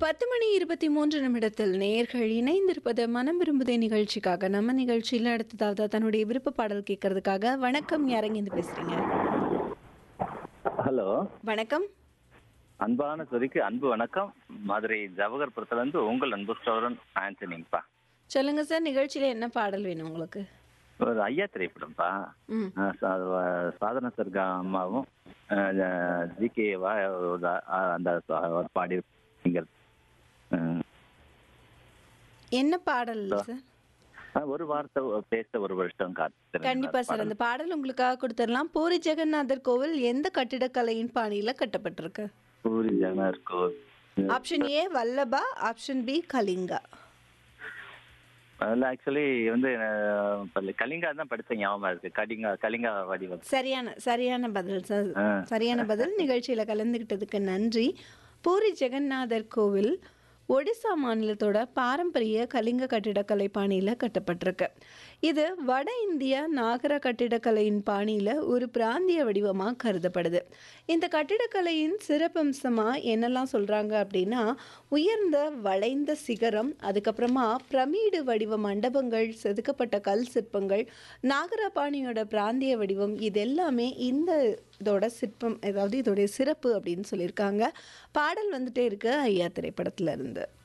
பத்து மணி இருபத்தி மூன்று நிமிடத்தில் நேர்கள் இணைந்திருப்பது மனம் விரும்புதே நிகழ்ச்சிக்காக நம்ம நிகழ்ச்சியில் அடுத்ததாவது தன்னுடைய விருப்ப பாடல் கேட்கறதுக்காக வணக்கம் யாரங்கிருந்து பேசுறீங்க ஹலோ வணக்கம் அன்பான சொரிக்கு அன்பு வணக்கம் மதுரை ஜவஹர்புரத்துல இருந்து உங்கள் அன்பு ஸ்டோரன் ஆண்டனிங்கப்பா சொல்லுங்க சார் நிகழ்ச்சியில என்ன பாடல் வேணும் உங்களுக்கு ஒரு ஐயா திரைப்படம்ப்பா ம் அஹ் சா- வ- சாதன சர்கா அம்மாவும் ஜி கேவா அந்த ச- ஒரு பாடி சிங்கர் என்ன பாடல் சார் ஒரு வார்த்தை பேச ஒரு வருஷம் காத்து கண்டிப்பா சார் அந்த பாடல் உங்களுக்காக கொடுத்துடலாம் பூரி ஜெகநாதர் கோவில் எந்த கட்டிடக்கலையின் பாணியில கட்டப்பட்டிருக்கு பூரி ஜனர் கோவில் option A Vallabha option B Kalinga அதில் ஆக்சுவலி வந்து அஹ், பள்ளி- கலிங்கா தான் படிச்ச ஞாபகம் இருக்கு கலிங்கா கலிங்கா வடிவம் சரியான சரியான பதில் சார் ஆ. சரியான பதில் நிகழ்ச்சியில் கலந்துக்கிட்டதுக்கு நன்றி பூரி ஜெகநாதர் கோவில் ஒடிசா மாநிலத்தோட பாரம்பரிய கலிங்க கட்டிடக்கலை பாணியில் கட்டப்பட்டிருக்கு இது வட இந்திய நாகர கட்டிடக்கலையின் பாணியில் ஒரு பிராந்திய வடிவமாக கருதப்படுது இந்த கட்டிடக்கலையின் சிறப்பம்சமாக என்னெல்லாம் சொல்கிறாங்க அப்படின்னா உயர்ந்த வளைந்த சிகரம் அதுக்கப்புறமா பிரமிடு வடிவ மண்டபங்கள் செதுக்கப்பட்ட கல் சிற்பங்கள் நாகரபாணியோட பிராந்திய வடிவம் இது எல்லாமே இந்த இதோட சிற்பம் அதாவது இதோடைய சிறப்பு அப்படின்னு சொல்லியிருக்காங்க பாடல் வந்துட்டே இருக்கு ஐயா திரைப்படத்துல இருந்து